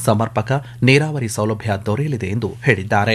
ಸಮರ್ಪಕ ನೀರಾವರಿ ಸೌಲಭ್ಯ ದೊರೆಯಲಿದೆ ಎಂದು ಹೇಳಿದ್ದಾರೆ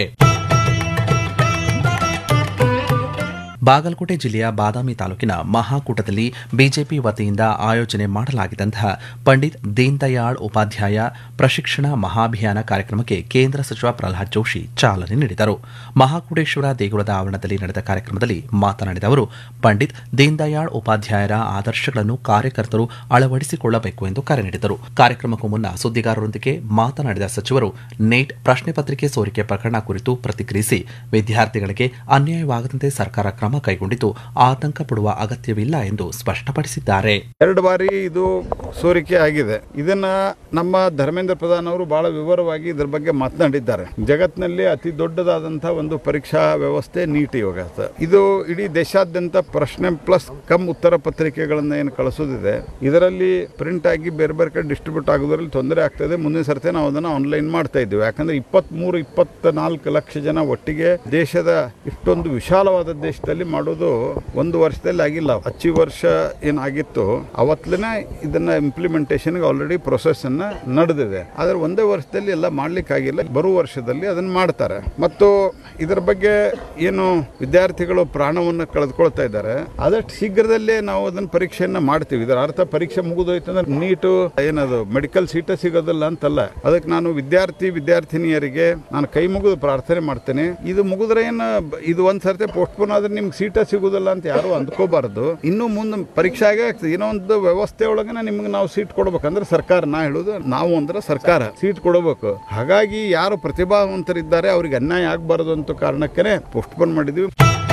ಬಾಗಲಕೋಟೆ ಜಿಲ್ಲೆಯ ಬಾದಾಮಿ ತಾಲೂಕಿನ ಮಹಾಕೂಟದಲ್ಲಿ ಬಿಜೆಪಿ ವತಿಯಿಂದ ಆಯೋಜನೆ ಮಾಡಲಾಗಿದ್ದಂತಹ ಪಂಡಿತ್ ದೀನ್ ದಯಾಳ್ ಉಪಾಧ್ಯಾಯ ಪ್ರಶಿಕ್ಷಣ ಮಹಾಭಿಯಾನ ಕಾರ್ಯಕ್ರಮಕ್ಕೆ ಕೇಂದ್ರ ಸಚಿವ ಪ್ರಹ್ಲಾದ್ ಜೋಶಿ ಚಾಲನೆ ನೀಡಿದರು ಮಹಾಕೂಟೇಶ್ವರ ದೇಗುಲದ ಆವರಣದಲ್ಲಿ ನಡೆದ ಕಾರ್ಯಕ್ರಮದಲ್ಲಿ ಮಾತನಾಡಿದ ಅವರು ಪಂಡಿತ್ ದೀನ್ ದಯಾಳ್ ಉಪಾಧ್ಯಾಯರ ಆದರ್ಶಗಳನ್ನು ಕಾರ್ಯಕರ್ತರು ಅಳವಡಿಸಿಕೊಳ್ಳಬೇಕು ಎಂದು ಕರೆ ನೀಡಿದರು ಕಾರ್ಯಕ್ರಮಕ್ಕೂ ಮುನ್ನ ಸುದ್ದಿಗಾರರೊಂದಿಗೆ ಮಾತನಾಡಿದ ಸಚಿವರು ನೀಟ್ ಪ್ರಶ್ನೆ ಪತ್ರಿಕೆ ಸೋರಿಕೆ ಪ್ರಕರಣ ಕುರಿತು ಪ್ರತಿಕ್ರಿಯಿಸಿ ವಿದ್ಯಾರ್ಥಿಗಳಿಗೆ ಅನ್ಯಾಯವಾಗದಂತೆ ಸರ್ಕಾರ ಕ್ರಮ ಕೈಗೊಂಡಿದ್ದು ಆತಂಕ ಪಡುವ ಅಗತ್ಯವಿಲ್ಲ ಎಂದು ಸ್ಪಷ್ಟಪಡಿಸಿದ್ದಾರೆ ಎರಡು ಬಾರಿ ಇದು ಸೋರಿಕೆ ಆಗಿದೆ ಇದನ್ನ ನಮ್ಮ ಧರ್ಮೇಂದ್ರ ಪ್ರಧಾನ್ ಅವರು ಬಹಳ ವಿವರವಾಗಿ ಇದ್ರ ಬಗ್ಗೆ ಮಾತನಾಡಿದ್ದಾರೆ ಜಗತ್ತಿನಲ್ಲಿ ಅತಿ ದೊಡ್ಡದಾದಂತಹ ಒಂದು ಪರೀಕ್ಷಾ ವ್ಯವಸ್ಥೆ ನೀಟ್ ಇವಾಗ ಇದು ಇಡೀ ದೇಶಾದ್ಯಂತ ಪ್ರಶ್ನೆ ಪ್ಲಸ್ ಕಮ್ ಉತ್ತರ ಪತ್ರಿಕೆಗಳನ್ನ ಏನು ಕಳಿಸೋದಿದೆ ಇದರಲ್ಲಿ ಪ್ರಿಂಟ್ ಆಗಿ ಬೇರೆ ಬೇರೆ ಕಡೆ ಡಿಸ್ಟ್ರಿಬ್ಯೂಟ್ ಆಗೋದ್ರಲ್ಲಿ ತೊಂದರೆ ಆಗ್ತದೆ ಮುಂದಿನ ಸರ್ತಿ ನಾವು ಅದನ್ನ ಆನ್ಲೈನ್ ಮಾಡ್ತಾ ಇದ್ದೀವಿ ಯಾಕಂದ್ರೆ ಇಪ್ಪತ್ತ್ ಮೂರು ಇಪ್ಪತ್ತ ನಾಲ್ಕು ಲಕ್ಷ ಜನ ಒಟ್ಟಿಗೆ ದೇಶದ ಇಷ್ಟೊಂದು ವಿಶಾಲವಾದ ದೇಶದಲ್ಲಿ ಮಾಡೋದು ಒಂದು ವರ್ಷದಲ್ಲಿ ಆಗಿಲ್ಲ ಹಚ್ಚಿ ವರ್ಷ ಏನಾಗಿತ್ತು ಅವತ್ತಲೇ ಇದನ್ನ ಇಂಪ್ಲಿಮೆಂಟೇಷನ್ಗೆ ಆಲ್ರೆಡಿ ಪ್ರೊಸೆಸ್ ಅನ್ನ ನಡೆದಿದೆ ಆದ್ರೆ ಒಂದೇ ವರ್ಷದಲ್ಲಿ ಎಲ್ಲ ಮಾಡ್ಲಿಕ್ಕೆ ಆಗಿಲ್ಲ ಬರುವ ವರ್ಷದಲ್ಲಿ ಅದನ್ನ ಮಾಡ್ತಾರೆ ಮತ್ತು ಇದರ ಬಗ್ಗೆ ಏನು ವಿದ್ಯಾರ್ಥಿಗಳು ಪ್ರಾಣವನ್ನು ಕಳೆದುಕೊಳ್ತಾ ಇದ್ದಾರೆ ಆದಷ್ಟು ಶೀಘ್ರದಲ್ಲೇ ನಾವು ಅದನ್ನ ಪರೀಕ್ಷೆಯನ್ನ ಮಾಡ್ತೀವಿ ಇದರ ಅರ್ಥ ಪರೀಕ್ಷೆ ಮುಗಿದೋಯ್ತು ಅಂದ್ರೆ ನೀಟು ಏನದು ಮೆಡಿಕಲ್ ಸೀಟ ಸಿಗೋದಿಲ್ಲ ಅಂತಲ್ಲ ಅದಕ್ಕೆ ನಾನು ವಿದ್ಯಾರ್ಥಿ ವಿದ್ಯಾರ್ಥಿನಿಯರಿಗೆ ನಾನು ಕೈ ಮುಗಿದು ಪ್ರಾರ್ಥನೆ ಮಾಡ್ತೇನೆ ಇದು ಮುಗಿದ್ರೆ ಏನು ಇದು ಒಂದ್ ಸರ್ತಿ ಪೋಸ್ಟ್ಪೋನ್ ಆದ್ರೆ ನಿಮ್ಗೆ ಸೀಟ ಸಿಗುದಿಲ್ಲ ಅಂತ ಯಾರು ಅಂದ್ಕೋಬಾರ್ದು ಇನ್ನು ಮುಂದೆ ಪರೀಕ್ಷೆಗೆ ಆಗ್ತದೆ ಏನೋ ಒಂದು ವ್ಯವಸ್ಥೆ ಒಳಗನೆ ನಿಮ್ಗೆ ನಾವು ಸೀಟ್ ಕೊಡ್ಬೇಕಂದ್ರೆ ಸರ್ಕಾರ ನಾ ಹೇಳುದು ನಾವು ಅಂದ್ರೆ ಸರ್ಕಾರ ಸೀಟ್ ಕೊಡಬೇಕು ಹಾಗಾಗಿ ಯಾರು ಪ್ರತಿಭಾವಂತರಿದ್ದಾರೆ ಅವ್ರಿಗೆ ಅನ್ಯಾಯ ಆಗಬಾರದು ಅಂತ ಕಾರಣಕ್ಕೆ ಪೋಸ್ಟ್ಪೋನ್ ಮಾಡಿದ್ವಿ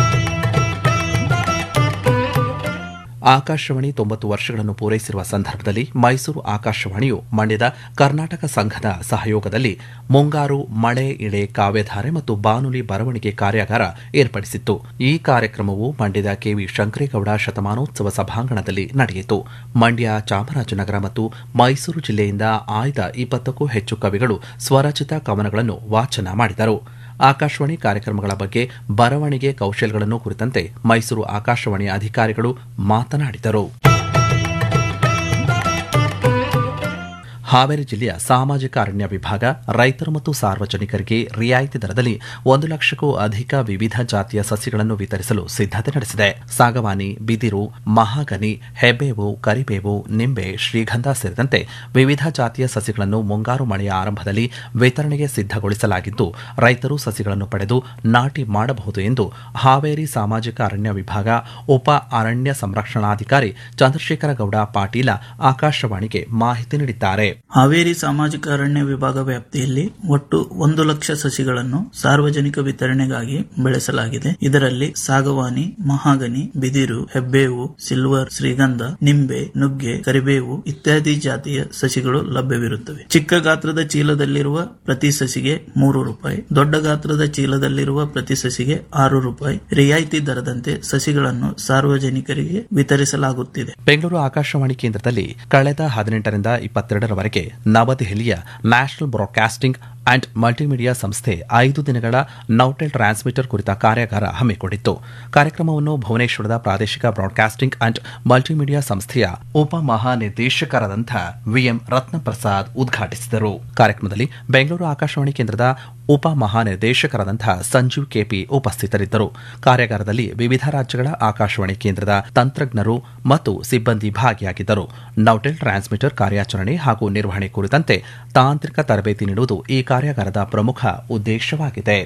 ಆಕಾಶವಾಣಿ ತೊಂಬತ್ತು ವರ್ಷಗಳನ್ನು ಪೂರೈಸಿರುವ ಸಂದರ್ಭದಲ್ಲಿ ಮೈಸೂರು ಆಕಾಶವಾಣಿಯು ಮಂಡ್ಯದ ಕರ್ನಾಟಕ ಸಂಘದ ಸಹಯೋಗದಲ್ಲಿ ಮುಂಗಾರು ಮಳೆ ಇಳೆ ಕಾವ್ಯಧಾರೆ ಮತ್ತು ಬಾನುಲಿ ಬರವಣಿಗೆ ಕಾರ್ಯಾಗಾರ ಏರ್ಪಡಿಸಿತ್ತು ಈ ಕಾರ್ಯಕ್ರಮವು ಮಂಡ್ಯದ ಕೆವಿ ಶಂಕರೇಗೌಡ ಶತಮಾನೋತ್ಸವ ಸಭಾಂಗಣದಲ್ಲಿ ನಡೆಯಿತು ಮಂಡ್ಯ ಚಾಮರಾಜನಗರ ಮತ್ತು ಮೈಸೂರು ಜಿಲ್ಲೆಯಿಂದ ಆಯ್ದ ಇಪ್ಪತ್ತಕ್ಕೂ ಹೆಚ್ಚು ಕವಿಗಳು ಸ್ವರಚಿತ ಕವನಗಳನ್ನು ವಾಚನ ಮಾಡಿದರು ಆಕಾಶವಾಣಿ ಕಾರ್ಯಕ್ರಮಗಳ ಬಗ್ಗೆ ಬರವಣಿಗೆ ಕೌಶಲ್ಯಗಳನ್ನು ಕುರಿತಂತೆ ಮೈಸೂರು ಆಕಾಶವಾಣಿಯ ಅಧಿಕಾರಿಗಳು ಮಾತನಾಡಿದರು ಹಾವೇರಿ ಜಿಲ್ಲೆಯ ಸಾಮಾಜಿಕ ಅರಣ್ಯ ವಿಭಾಗ ರೈತರು ಮತ್ತು ಸಾರ್ವಜನಿಕರಿಗೆ ರಿಯಾಯಿತಿ ದರದಲ್ಲಿ ಒಂದು ಲಕ್ಷಕ್ಕೂ ಅಧಿಕ ವಿವಿಧ ಜಾತಿಯ ಸಸಿಗಳನ್ನು ವಿತರಿಸಲು ಸಿದ್ದತೆ ನಡೆಸಿದೆ ಸಾಗವಾನಿ ಬಿದಿರು ಮಹಾಗನಿ ಹೆಬ್ಬೇವು ಕರಿಬೇವು ನಿಂಬೆ ಶ್ರೀಗಂಧ ಸೇರಿದಂತೆ ವಿವಿಧ ಜಾತಿಯ ಸಸಿಗಳನ್ನು ಮುಂಗಾರು ಮಳೆಯ ಆರಂಭದಲ್ಲಿ ವಿತರಣೆಗೆ ಸಿದ್ದಗೊಳಿಸಲಾಗಿದ್ದು ರೈತರು ಸಸಿಗಳನ್ನು ಪಡೆದು ನಾಟಿ ಮಾಡಬಹುದು ಎಂದು ಹಾವೇರಿ ಸಾಮಾಜಿಕ ಅರಣ್ಯ ವಿಭಾಗ ಉಪ ಅರಣ್ಯ ಸಂರಕ್ಷಣಾಧಿಕಾರಿ ಚಂದ್ರಶೇಖರ ಗೌಡ ಪಾಟೀಲ ಆಕಾಶವಾಣಿಗೆ ಮಾಹಿತಿ ನೀಡಿದ್ದಾರೆ ಹಾವೇರಿ ಸಾಮಾಜಿಕ ಅರಣ್ಯ ವಿಭಾಗ ವ್ಯಾಪ್ತಿಯಲ್ಲಿ ಒಟ್ಟು ಒಂದು ಲಕ್ಷ ಸಸಿಗಳನ್ನು ಸಾರ್ವಜನಿಕ ವಿತರಣೆಗಾಗಿ ಬೆಳೆಸಲಾಗಿದೆ ಇದರಲ್ಲಿ ಸಾಗವಾನಿ ಮಹಾಗನಿ ಬಿದಿರು ಹೆಬ್ಬೇವು ಸಿಲ್ವರ್ ಶ್ರೀಗಂಧ ನಿಂಬೆ ನುಗ್ಗೆ ಕರಿಬೇವು ಇತ್ಯಾದಿ ಜಾತಿಯ ಸಸಿಗಳು ಲಭ್ಯವಿರುತ್ತವೆ ಚಿಕ್ಕ ಗಾತ್ರದ ಚೀಲದಲ್ಲಿರುವ ಪ್ರತಿ ಸಸಿಗೆ ಮೂರು ರೂಪಾಯಿ ದೊಡ್ಡ ಗಾತ್ರದ ಚೀಲದಲ್ಲಿರುವ ಪ್ರತಿ ಸಸಿಗೆ ಆರು ರೂಪಾಯಿ ರಿಯಾಯಿತಿ ದರದಂತೆ ಸಸಿಗಳನ್ನು ಸಾರ್ವಜನಿಕರಿಗೆ ವಿತರಿಸಲಾಗುತ್ತಿದೆ ಬೆಂಗಳೂರು ಆಕಾಶವಾಣಿ ಕೇಂದ್ರದಲ್ಲಿ ಕಳೆದ ಹದಿನೆಂಟರಿಂದ ಇಪ್ಪತ್ತೆರಡರವರೆಗೆ ನವದೆಹಲಿಯ ನ್ಯಾಷನಲ್ ಬ್ರಾಡ್ಕಾಸ್ಟಿಂಗ್ ಅಂಡ್ ಮಲ್ಟಿಮೀಡಿಯಾ ಸಂಸ್ಥೆ ಐದು ದಿನಗಳ ನೌಟೆಲ್ ಟ್ರಾನ್ಸ್ಮಿಟರ್ ಕುರಿತ ಕಾರ್ಯಾಗಾರ ಹಮ್ಮಿಕೊಂಡಿತ್ತು ಕಾರ್ಯಕ್ರಮವನ್ನು ಭುವನೇಶ್ವರದ ಪ್ರಾದೇಶಿಕ ಬ್ರಾಡ್ಕಾಸ್ಟಿಂಗ್ ಅಂಡ್ ಮಲ್ಟಿಮೀಡಿಯಾ ಸಂಸ್ಥೆಯ ಉಪ ಮಹಾನಿರ್ದೇಶಕರಾದಂಥ ವಿಎಂ ರತ್ನಪ್ರಸಾದ್ ಉದ್ಘಾಟಿಸಿದರು ಕಾರ್ಯಕ್ರಮದಲ್ಲಿ ಬೆಂಗಳೂರು ಆಕಾಶವಾಣಿ ಕೇಂದ್ರದ ಉಪ ಮಹಾನಿರ್ದೇಶಕರಾದಂಥ ಸಂಜೀವ್ ಕೆಪಿ ಉಪಸ್ಥಿತರಿದ್ದರು ಕಾರ್ಯಾಗಾರದಲ್ಲಿ ವಿವಿಧ ರಾಜ್ಯಗಳ ಆಕಾಶವಾಣಿ ಕೇಂದ್ರದ ತಂತ್ರಜ್ಞರು ಮತ್ತು ಸಿಬ್ಬಂದಿ ಭಾಗಿಯಾಗಿದ್ದರು ನೌಟೆಲ್ ಟ್ರಾನ್ಸ್ಮಿಟರ್ ಕಾರ್ಯಾಚರಣೆ ಹಾಗೂ ನಿರ್ವಹಣೆ ಕುರಿತಂತೆ ತಾಂತ್ರಿಕ ತರಬೇತಿ ನೀಡುವುದು ಈ ಕಾರ್ಯಾಗಾರದ ಪ್ರಮುಖ ಉದ್ದೇಶವಾಗಿದೆ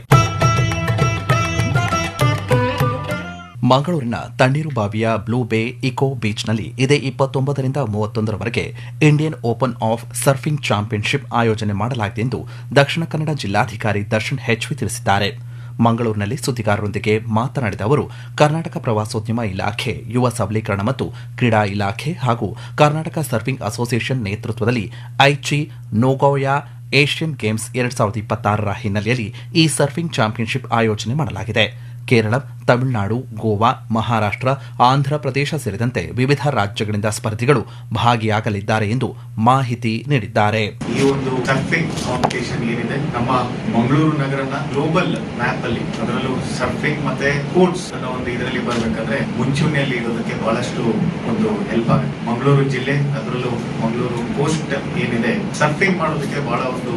ಮಂಗಳೂರಿನ ತಣ್ಣೀರುಬಾವಿಯ ಬ್ಲೂ ಬೇ ಇಕೋ ಬೀಚ್ನಲ್ಲಿ ಇದೇ ಇಪ್ಪತ್ತೊಂಬತ್ತರಿಂದ ಮೂವತ್ತೊಂದರವರೆಗೆ Indian open of surfing championship ಆಯೋಜನೆ ಮಾಡಲಾಗಿದೆ ಎಂದು ದಕ್ಷಿಣ ಕನ್ನಡ ಜಿಲ್ಲಾಧಿಕಾರಿ ದರ್ಶನ್ ಹೆಚ್ವಿ ತಿಳಿಸಿದ್ದಾರೆ ಮಂಗಳೂರಿನಲ್ಲಿ ಸುದ್ದಿಗಾರರೊಂದಿಗೆ ಮಾತನಾಡಿದ ಅವರು ಕರ್ನಾಟಕ ಪ್ರವಾಸೋದ್ಯಮ ಇಲಾಖೆ ಯುವ ಸಬಲೀಕರಣ ಮತ್ತು ಕ್ರೀಡಾ ಇಲಾಖೆ ಹಾಗೂ ಕರ್ನಾಟಕ ಸರ್ಫಿಂಗ್ ಅಸೋಸಿಯೇಷನ್ ನೇತೃತ್ವದಲ್ಲಿ ಐಚಿ ನೋಗೋಯಾ ಏಷ್ಯನ್ ಗೇಮ್ಸ್ ಎರಡ್ ಸಾವಿರದ ಇಪ್ಪತ್ತಾರರ ಹಿನ್ನೆಲೆಯಲ್ಲಿ ಈ ಸರ್ಫಿಂಗ್ ಚಾಂಪಿಯನ್ಶಿಪ್ ಆಯೋಜನೆ ಮಾಡಲಾಗಿದೆ ಕೇರಳ ತಮಿಳುನಾಡು ಗೋವಾ ಮಹಾರಾಷ್ಟ್ರ ಆಂಧ್ರಪ್ರದೇಶ ಸೇರಿದಂತೆ ವಿವಿಧ ರಾಜ್ಯಗಳಿಂದ ಸ್ಪರ್ಧಿಗಳು ಭಾಗಿಯಾಗಲಿದ್ದಾರೆ ಎಂದು ಮಾಹಿತಿ ನೀಡಿದ್ದಾರೆ ಈ ಒಂದು ಸರ್ಫಿಂಗ್ ಕಾಂಪಿಟೇಷನ್ ಏನಿದೆ ನಮ್ಮ ಮಂಗಳೂರು ನಗರನ ಗ್ಲೋಬಲ್ ಮ್ಯಾಪ್ ಅಲ್ಲಿ ಅದರಲ್ಲೂ ಸರ್ಫಿಂಗ್ ಮತ್ತೆ ಸ್ಪೋರ್ಟ್ಸ್ ಅನ್ನೋ ಒಂದು ಇದರಲ್ಲಿ ಬರ್ಬೇಕಂದ್ರೆ ಮುಂಚೂಣಿಯಲ್ಲಿ ಇರೋದಕ್ಕೆ ಬಹಳಷ್ಟು ಒಂದು ಹೆಲ್ಪ್ ಆಗುತ್ತೆ ಮಂಗಳೂರು ಜಿಲ್ಲೆ ಅದರಲ್ಲೂ ಮಂಗಳೂರು ಕೋಸ್ಟ್ ಏನಿದೆ ಸರ್ಫಿಂಗ್ ಮಾಡೋದಕ್ಕೆ ಬಹಳ ಒಂದು